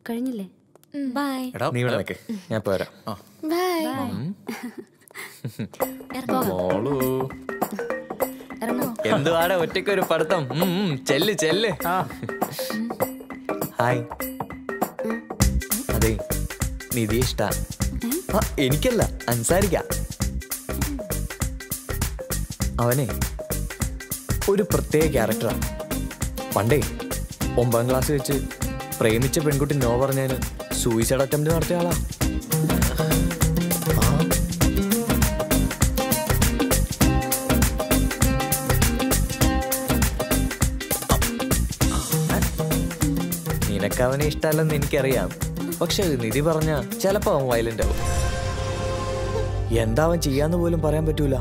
കഴിഞ്ഞില്ലേ ബൈ എടാ നീ ഇവിടെ നിൽക്ക് ഞാൻ പോരാ ബൈ മോളു ഇറങ്ങോ എന്തുവാടെ ഒറ്റയ്ക്ക് ഒരു പഠിത്തം ഉം, ഉം, ചെല്ല് ചെല്ല് ഹായ് അതെ നിധി ഇഷ്ട എനിക്കല്ല അൻസാരിക്ക അവനെ ഒരു പ്രത്യേക ക്യാരക്ടറാണ് പണ്ടേ ഒമ്പതാം ക്ലാസ് വെച്ച് പ്രേമിച്ച പെൺകുട്ടി നോ പറഞ്ഞതിന് സൂയിസൈഡ് അറ്റംപ്റ്റ് നടത്തിയ ആളാ നിനക്ക് അവനെ ഇഷ്ടമല്ലെന്ന് എനിക്കറിയാം പക്ഷെ നിധി പറഞ്ഞ ചിലപ്പോ അവൻ വയലന്റ് ആവും എന്താ അവൻ ചെയ്യാന്ന് പോലും പറയാൻ പറ്റൂല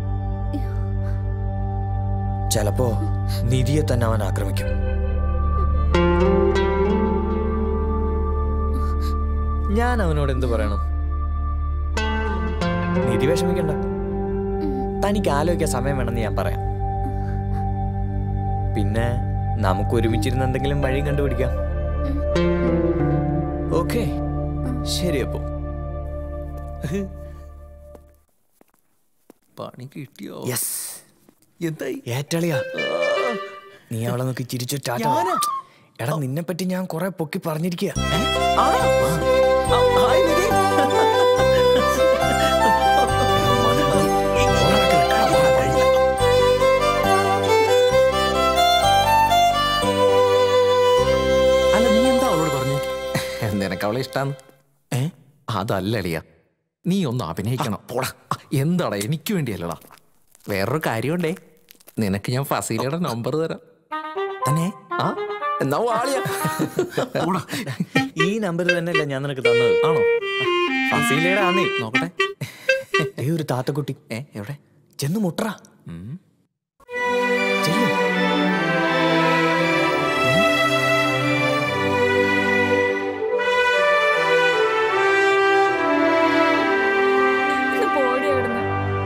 ചിലപ്പോ നിധിയെ തന്നെ അവൻ ആക്രമിക്കും ഞാൻ അവനോട് എന്ത് പറയണം നിധി വിഷമിക്കണ്ട തനിക്ക് ആലോചിക്കാൻ സമയം വേണമെന്ന് ഞാൻ പറയാം പിന്നെ നമുക്ക് ഒരുമിച്ചിരുന്ന് എന്തെങ്കിലും വഴിയും കണ്ടുപിടിക്കാം ഓക്കെ ശരി അപ്പോ പണി കിട്ടിയോ യെസ് എന്തായി ഏറ്റളിയാ നീ അവളെ നോക്കി ചിരിച്ചു ടാറ്റ പറ. എടാ നിന്നെ പറ്റി ഞാൻ കുറെ പൊക്കി പറഞ്ഞിരിക്കുക ഹായ് നിധി അല്ല നീ എന്താ അവളോട് പറഞ്ഞു നിനക്ക് അവളെ ഇഷ്ടാന്ന് ഏ അതല്ല അളിയ നീ ഒന്ന് അഭിനയിക്കണം പോടാ എന്താടാ എനിക്ക് വേണ്ടിയല്ലടാ വേറൊരു കാര്യമുണ്ടേ നിനക്ക് ഞാൻ ഫസീലയുടെ നമ്പർ തരാം തന്നെ ആ എന്നാ വാളിയാ പോടാ ഈ നമ്പർ തന്നെയല്ല ഞാൻ നിനക്ക് തന്നത് ആണോ ഫസീലയുടെ ആന്നേ നോക്കട്ടെ ഏ ഒരു താത്തക്കുട്ടി ഏ എവിടെ ചെന്ന് മുട്ടറ ഉം. ചെല്ലു ഒന്ന് പോടി അവിടുന്ന്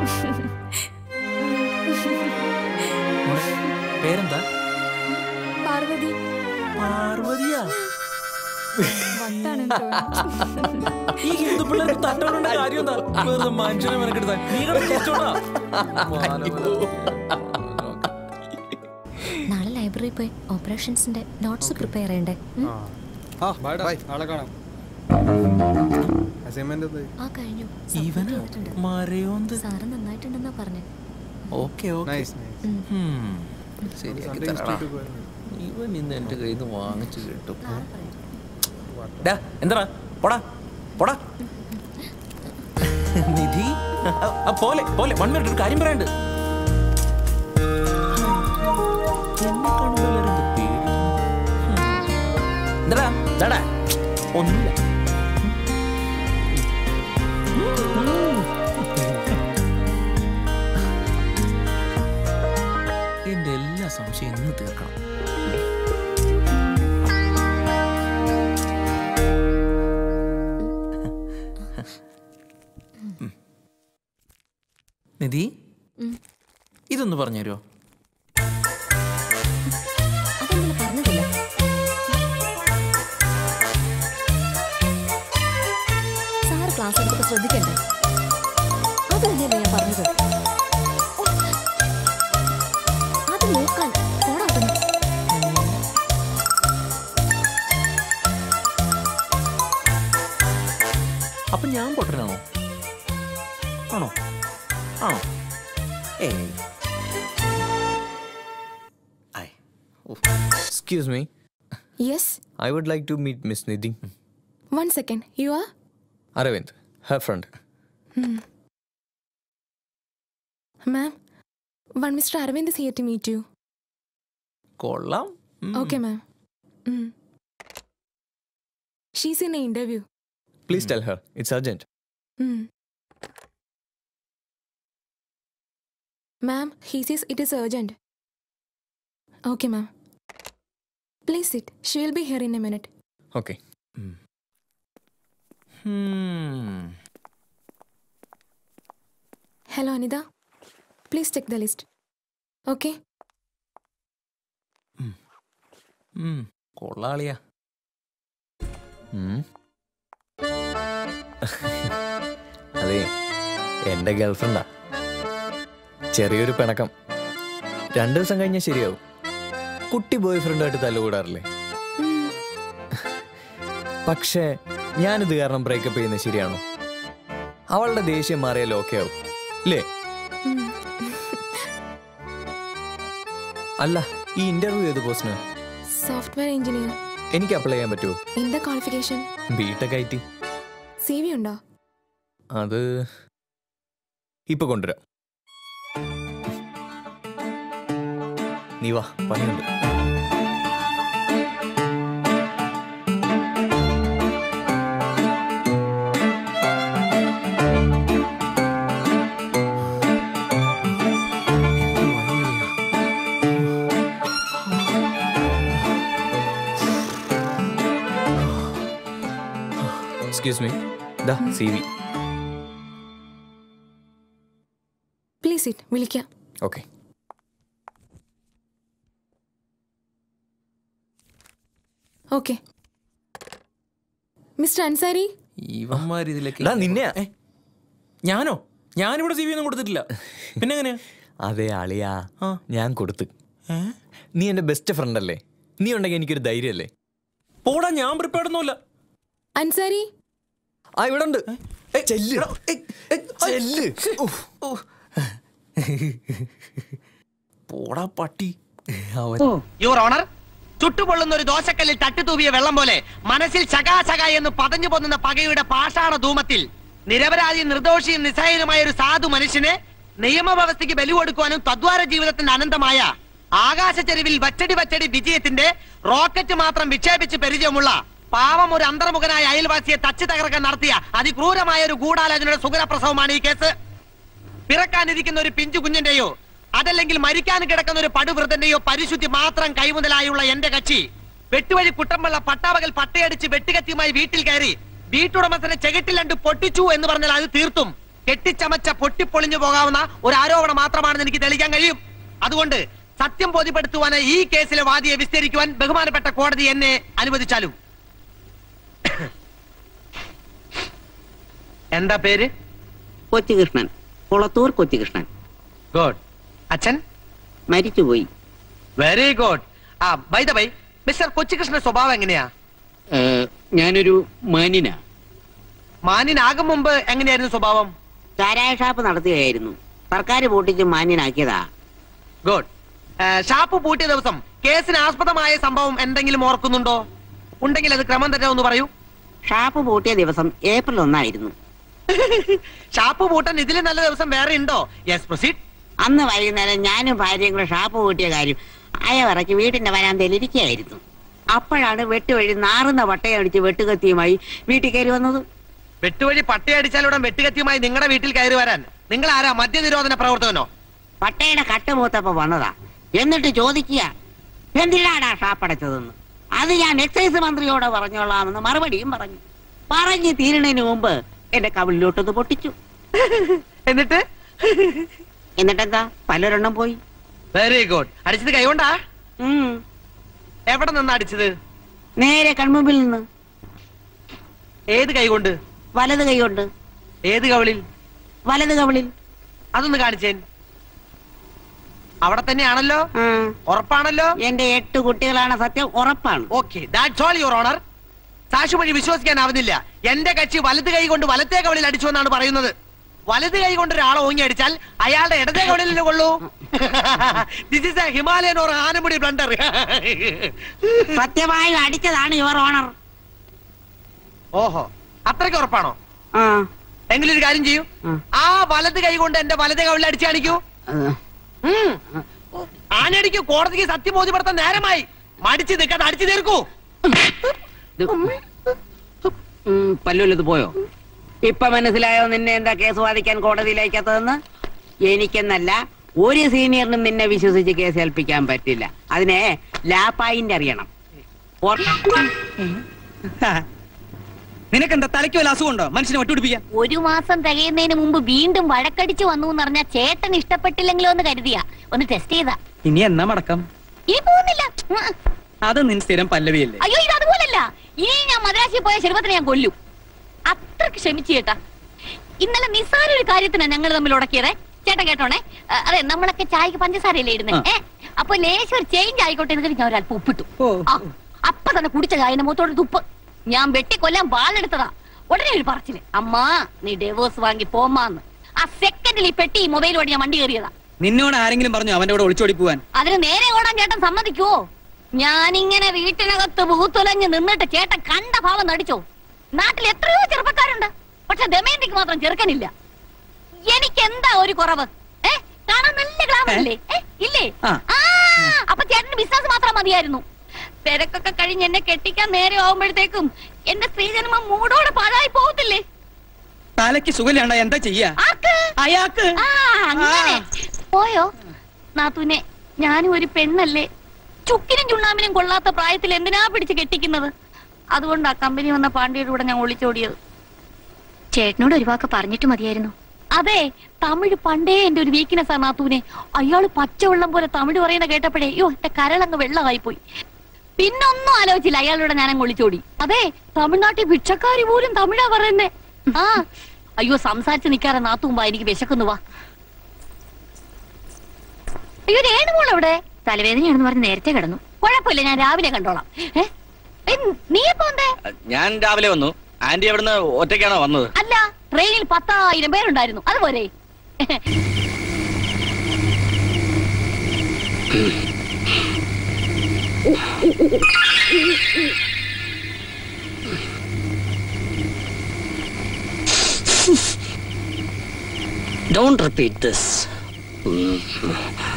മോളെ, പേരെന്താ പാർവതി പാർവതിയാ വട്ടാണെന്ന് തോന്നുന്നു ഈ ഹിന്ദു പിള്ളേർക്ക് തട്ടോണ്ട കാര്യം എന്താ വെറുതെ മനുഷ്യനെ മെനക്കെടുത്താൻ നീ കിടന്ന് ചിരിച്ചോടാ. നാളെ ലൈബ്രറി പോയി ഓപ്പറേഷൻസിന്റെ നോട്ട്സ് പ്രിപ്പയർ ചെയ്യണ്ടേ ഉം? ആ ബൈ നാളെ കാണാം അസൈൻമെന്റ് എന്തായി ആ കഴിഞ്ഞു Submit ഇവനാ ചെയ്തിട്ടുണ്ട്. മരയോന്ത് സാറ് നന്നായിട്ടുണ്ടെന്നാ പറഞ്ഞേ ഓക്കെ ഓക്കെ നൈസ് നൈസ് ശരിയാക്കി സൺഡേ തരാടാ ഇൻസ്റ്റിറ്റ്യൂട്ട് പോയിരുന്നു ഇവൻ ഇന്ന് എന്റെ കയ്യിൽ നിന്ന് വാങ്ങിച്ചു കിട്ടും നാളെ പറയാം ഡാ എന്താ പോടാ പോടാ നിധി ആ, ആ, പോലെ പോലെ വൺ മിനിറ്റ് ഒരു കാര്യം പറയാണ്ട് എന്നെ കാണുമ്പോൾ എല്ലാവരും എന്ത് പേടി? ഹും. എന്താടാ എന്താടാ ഒന്നുമില്ല എന്റെ എല്ലാ സംശയം ഇന്ന് തീർക്കണം നിധി ഇതൊന്ന് പറഞ്ഞുതരുമോ അതെന്താ പറഞ്ഞതില്ല സാറ് ക്ലാസ് എടുത്തപ്പോൾ ശ്രദ്ധിക്കണ്ടേ അത് തന്നെയല്ലേ ഞാൻ പറഞ്ഞത് ഓ, അത് നോക്കാൻ പോടാ അവിടുന്ന്. അപ്പൊ ഞാൻ പൊട്ടനാണോ ആണോ ആണോ ഏയ് I excuse me Yes, I would like to meet miss Nidhi one second. You are? Aravind her friend Ma'am, one Mr. Arvind is here to meet you. കൊള്ളാം ഉം. Okay, ma'am. Mm. She's in an interview. Please tell her it's urgent Mm. Ma'am, he says it is urgent. Okay, ma'am. Please sit. She will be here in a minute. Okay ഉം. Hello, Anida. Please check the list. Okay? ഉം. കൊള്ളാളിയാ ഉം. അതെ എൻ്റെ ഗേൾഫ്രണ്ടാ ചെറിയൊരു പിണക്കം രണ്ടു ദിവസം കഴിഞ്ഞാൽ ശരിയാവും കുട്ടി ബോയ് ഫ്രണ്ടുമായിട്ട് തല്ലുകൂടാറില്ലേ പക്ഷേ ഞാനിത് കാരണം ബ്രേക്കപ്പ് ചെയ്യുന്നത് ശരിയാണോ അവളുടെ ദേഷ്യം മാറിയാൽ ഓക്കെ ആവും ഇല്ലേ അല്ല ഈ ഇന്റർവ്യൂ ഏത് പോസ്റ്റിന് സോഫ്റ്റ്വെയർ എഞ്ചിനീയർ എനിക്ക് അപ്ലൈ ചെയ്യാൻ പറ്റുമോ എന്താ qualification BTech I T C V ഉണ്ടോ അത് ഇപ്പൊ കൊണ്ടുവരാം നീ വാ പണിയുണ്ട് എക്സ്ക്യൂസ് മീ ദാ സി വി പ്ലീസ് ഇറ്റ് വിളിക്കാം ഓക്കെ ഓക്കെ മിസ്റ്റർ അൻസാരി ഇവന്മാർ ഇതിലേക്ക് എടാ, നിന്നെയാ? ഏ, ഞാനോ ഞാനിവിടെ സി വി ഒന്നും കൊടുത്തിട്ടില്ല പിന്നെ എങ്ങനെയാ അതെ അളിയാ ആ. ഞാൻ കൊടുത്ത് ഏ? നീ എന്റെ ബെസ്റ്റ് ഫ്രണ്ട് അല്ലേ നീ ഉണ്ടെങ്കിൽ എനിക്കൊരു ധൈര്യമല്ലേ പോടാ ഞാൻ പ്രിപ്പയർഡ് ഒന്നുമില്ല അൻസാരി ആ ഇവിടെ ഉണ്ട് ചെല്ല് ചെല്ല് ഉഫ്. പോടാ പട്ടി യുവർ ഓണർ ചുട്ടുപൊള്ളുന്ന ഒരു ദോശക്കല്ലിൽ തട്ടിത്തൂവിയ വെള്ളം പോലെ മനസ്സിൽ ശകാശക എന്ന് പതഞ്ഞു പൊന്നുന്ന പകയുടെ പാഷാണ ധൂമത്തിൽ നിരപരാധി നിർദോഷിയും നിസ്സഹായനുമായ ഒരു സാധു മനുഷ്യനെ നിയമവ്യവസ്ഥയ്ക്ക് ബലി കൊടുക്കുവാനും തദ്വാര ജീവിതത്തിന്റെ അനന്തമായ ആകാശച്ചെരുവിൽ വച്ചടി വച്ചടി വിജയത്തിന്റെ റോക്കറ്റ് മാത്രം വിക്ഷേപിച്ച് പരിചയമുള്ള പാവം ഒരു അന്തർമുഖനായ അയൽവാസിയെ തച്ചു തകർക്കാൻ നടത്തിയ അതിക്രൂരമായ ഒരു ഗൂഢാലോചനയുടെ സുഖരപ്രസവമാണ് ഈ കേസ് പിറക്കാനിരിക്കുന്ന ഒരു പിഞ്ചു കുഞ്ഞിന്റെയോ അതല്ലെങ്കിൽ മരിക്കാൻ കിടക്കുന്ന ഒരു പടുവൃതന്റെയോ പരിശുദ്ധി മാത്രം കൈമുതലായുള്ള എന്റെ കക്ഷി വെട്ടുവഴി കുട്ടമ്പള്ള പട്ടാവകൽ പട്ടയടിച്ച് വെട്ടുകത്തിയുമായി വീട്ടിൽ കയറി വീട്ടുടമസ്ഥനെ ചെകിട്ടിലണ്ട് പൊട്ടിച്ചു എന്ന് പറഞ്ഞാൽ അത് തീർത്തും കെട്ടിച്ചമച്ച പൊട്ടിപ്പൊളിഞ്ഞു പോകാവുന്ന ഒരു ആരോപണം മാത്രമാണെന്ന് എനിക്ക് തെളിയിക്കാൻ കഴിയും അതുകൊണ്ട് സത്യം ബോധ്യപ്പെടുത്തുവാനായി ഈ കേസിലെ വാദിയെ വിസ്തരിക്കുവാൻ ബഹുമാനപ്പെട്ട കോടതി എന്നെ അനുവദിച്ചാലും എന്താ പേര് കൊച്ചുകൃഷ്ണൻ കുളത്തൂർ കൊച്ചുകൃഷ്ണൻ ഗുഡ് അച്ഛൻ മരിച്ചുപോയി വെരി ഗുഡ് ആ ബൈ ദ ബൈ മിസ്റ്റർ കൊച്ചികൃഷ്ണന്റെ സ്വഭാവം എങ്ങനെയാ ഏ, ഞാനൊരു മാന്യന മാന്യനാകും മുമ്പ് എങ്ങനെയായിരുന്നു സ്വഭാവം ചാരായ ഷാപ്പ് നടത്തുകയായിരുന്നു സർക്കാർ പൂട്ടിച്ച് മാന്യനാക്കിയതാ ഗുഡ് ഷാപ്പ് പൂട്ടിയ ദിവസം കേസിന് ആസ്പദമായ സംഭവം എന്തെങ്കിലും ഓർക്കുന്നുണ്ടോ ഉണ്ടെങ്കിൽ അത് ക്രമം തെറ്റാമെന്ന് പറയൂ ഷാപ്പ് പൂട്ടിയ ദിവസം ഏപ്രിൽ ഒന്നായിരുന്നു ഷാപ്പ് പൂട്ടാൻ ഇതിലും നല്ല ദിവസം വേറെ ഉണ്ടോ യെസ് പ്രൊസീഡ് അന്ന് വൈകുന്നേരം ഞാനും ഭാര്യയും കൂടെ ഷാപ്പ് പൂട്ടിയ കാര്യം അയവറയ്ക്ക് വീട്ടിന്റെ വരാന്തയിൽ ഇരിക്കുകയായിരുന്നു അപ്പോഴാണ് വെട്ടുവഴി നാറുന്ന വട്ടയടിച്ച് വെട്ടുകത്തിയുമായി വീട്ടിൽ കയറി വന്നത് വെട്ടുവഴി പട്ടയടിച്ചാലുടൻ വെട്ടുകത്തിയുമായി നിങ്ങളുടെ വീട്ടിൽ കയറി വരാൻ നിങ്ങൾ ആരാ മദ്യനിരോധന പ്രവർത്തകനോ പട്ടയുടെ കട്ടുമൂത്തപ്പോ വന്നതാ എന്നിട്ട് ചോദിക്കുക എന്തിനാടാ ഷാപ്പടച്ചതെന്ന് അത് ഞാൻ എക്സൈസ് മന്ത്രിയോട് പറഞ്ഞോളാമെന്ന് മറുപടിയും പറഞ്ഞു പറഞ്ഞു തീരണതിന് മുമ്പ് എന്റെ കവിളിലോട്ടൊന്ന് പൊട്ടിച്ചു എന്നിട്ട് എന്നിട്ടെന്താ പലരെണ്ണം പോയി വെരി ഗുഡ് അടിച്ചത് കൈകൊണ്ടാ ഉം. എവിടെ നിന്ന് അടിച്ചത് നേരെ കൺമുമ്പിൽ നിന്ന് ഏത് കൈകൊണ്ട് വലത് കൈകൊണ്ട് ഏത് കവിളിൽ വലത് കവിളിൽ അതൊന്ന് കാണിച്ചേൻ അവിടെ തന്നെയാണല്ലോ ആ. ഉറപ്പാണല്ലോ എന്റെ എട്ട് കുട്ടികളാണ് സത്യം ഉറപ്പാണ് okay that's all your honour സാക്ഷി വഴി വിശ്വസിക്കാനാവുന്നില്ല എന്റെ കക്ഷി വലത് കൈ കൊണ്ട് വലത്തേ കവളിൽ അടിച്ചു എന്നാണ് പറയുന്നത് വലത് കൈ കൊണ്ട് ഒരാളെ ഓങ്ങി അടിച്ചാൽ അയാളുടെ ഇടതേ കവളിൽ കൊള്ളൂ this is a Himalayan or Anamudi blunder സത്യമായും അടിച്ചതാണ് യുവർ ഓണർ ഓഹോ അത്രയ്ക്ക് ഉറപ്പാണോ ആ എങ്കിലും ഒരു കാര്യം ചെയ്യൂ ഉം. ആ വലത് കൈ കൊണ്ട് എന്റെ വലതേ കവളിൽ അടിച്ചു കാണിക്കൂ ആ. ഉം. ആനടിക്ക് കോടതിക്ക് സത്യം ബോധ്യപ്പെടുത്താൻ നേരമായി മടിച്ച് നിൽക്കാതെ അടിച്ചു തീർക്കൂ ഇത് ഉം, പല്ലുള്ളത് പോയോ ഇപ്പൊ മനസ്സിലായോ നിന്നെ എന്താ കേസ് വാദിക്കാൻ കോടതിയിലേക്കത്തതെന്ന് എനിക്കെന്നല്ല ഒരു സീനിയറിനും നിന്നെ വിശ്വസിച്ച് കേസ് ഏൽപ്പിക്കാൻ പറ്റില്ല അതിനെ ലാപ്പായിന്റെ അറിയണം ഓർ- നിനക്കെന്താ തലയ്ക്ക് വല്ല അസുഖമുണ്ടോ മനുഷ്യനെ ഒട്ടുപിടിപ്പിക്കാൻ ഒരു മാസം തികയുന്നതിന് മുമ്പ് വീണ്ടും വഴക്കടിച്ചു വന്നു എന്ന് പറഞ്ഞാൽ ചേട്ടൻ ഇഷ്ടപ്പെട്ടില്ലെങ്കിലോ എന്ന് കരുതിയാ ഒന്ന് ടെസ്റ്റ് ചെയ്താ ഇനി എന്നാ മടക്കം ഇനി പോകുന്നില്ല ഉം. അത് നിൻ സ്ഥിരം പല്ലവിയല്ലേ അയ്യോ ഇത് അതുപോലല്ല ഇനി ഞാൻ മദ്രാസിൽ പോയ ശരിപത്തിനെ ഞാൻ കൊല്ലും അത്രക്ക് ക്ഷമിച്ചു ചേട്ടാ ഇന്നലെ നിസ്സാര ഒരു കാര്യത്തിനാ ഞങ്ങൾ തമ്മിൽ ഉടക്കിയതേ ചേട്ടൻ കേട്ടോണേ ആ, അതെ നമ്മളൊക്കെ ചായക്ക് പഞ്ചസാരയല്ലേ ഇടുന്നേ ഏ അപ്പൊ ലേശം ഒരു ചേഞ്ച് ആയിക്കോട്ടെ എന്ന് കരുതി ഞാൻ ഒരല്പം ഉപ്പിട്ടു ആ, അപ്പൊ തന്നെ കുടിച്ച ചായന്റെ മുഖത്തോട് തുപ്പ് ഞാൻ വെട്ടിക്കൊല്ലാൻ വാളെടുത്തതാ ഉടനെ ഒരു പറച്ചില് അമ്മാ നീ ഡെവോഴ്സ് വാങ്ങി പോമാന്ന് ആ സെക്കൻഡിൽ ഈ പെട്ടി മൊബൈൽ വഴി ഞാൻ വണ്ടി കയറിയതാ നിന്നോട് ആരെങ്കിലും പറഞ്ഞു അവന്റെ കൂടെ ഒളിച്ചോടി പോവാൻ അതിന് നേരെ ഓടാൻ ചേട്ടൻ സമ്മതിക്കുവോ ഞാനിങ്ങനെ വീട്ടിനകത്ത് ഭൂത്തുലഞ്ഞ് നിന്നിട്ട് ചേട്ടൻ കണ്ട ഭാവം നടിച്ചോ നാട്ടിൽ എത്രയോ ചെറുപ്പക്കാരുണ്ട് പക്ഷെ ദമയന്തിക്ക് മാത്രം ചെറുക്കനില്ല എനിക്ക് എന്താ ഒരു കുറവ് ഏ കാണാൻ നല്ല ഗ്ലാമർ അല്ലേ ഏ? ഇല്ലേ ആ. ആ അപ്പൊ ചേട്ടന് ബിസിനസ് മാത്രം മതിയായിരുന്നു തിരക്കൊക്കെ കഴിഞ്ഞ് എന്നെ കെട്ടിക്കാൻ നേരെ ആവുമ്പോഴത്തേക്കും എന്റെ സ്ത്രീജന്മം മൂടോടെ പാഴായി പോകത്തില്ലേ തലയ്ക്ക് സുഖമില്ലാണ്ട എന്താ ചെയ്യാ ആർക്ക് അയാൾക്ക് ആ അങ്ങനെ പോയോ നാത്തൂനെ ഞാനും ഒരു പെണ്ണല്ലേ ചുക്കിനും ചുണ്ണാമ്പിനും കൊള്ളാത്ത പ്രായത്തിൽ എന്തിനാ പിടിച്ച് കെട്ടിക്കുന്നത് അതുകൊണ്ടാ കമ്പനി വന്ന പാണ്ഡ്യയുടെ കൂടെ ഞാൻ ഒളിച്ചോടിയത് ചേട്ടനോട് ഒരു വാക്ക് പറഞ്ഞിട്ട് മതിയായിരുന്നു അതെ തമിഴ് പണ്ടേ എന്റെ ഒരു വീക്ക്നെസ് ആ നാത്തൂനെ അയാള് പച്ചവെള്ളം പോലെ തമിഴ് പറയുന്ന കേട്ടപ്പോഴേ അയ്യോ എന്റെ കരളങ്ങ് വെള്ളമായി പോയി പിന്നൊന്നും ആലോചിച്ചില്ല അയാളുടെ ഞാനങ്ങ് ഒളിച്ചോടി അതെ തമിഴ്നാട്ടിൽ ഭിക്ഷക്കാരി പോലും തമിഴാ പറയുന്നേ ആ അയ്യോ സംസാരിച്ച് നിൽക്കാതെ നാത്തുമ്പോ എനിക്ക് വിശക്കുന്നു വാ അയ്യോ രേണുമോൾ എവിടെ തലവേദനയാണെന്ന് പറഞ്ഞ് നേരത്തെ കിടന്നു കുഴപ്പമില്ല ഞാൻ രാവിലെ കണ്ടോളാം ഏ? ഏ, നീ എപ്പോ വന്നേ ഞാൻ രാവിലെ വന്നു ആന്റി അവിടുന്ന് ഒറ്റയ്ക്കാണോ വന്നത് അല്ല ട്രെയിനിൽ പത്തായിരം പേരുണ്ടായിരുന്നു അതുപോലെ ഡോണ്ട് റിപ്പീറ്റ് ദിസ്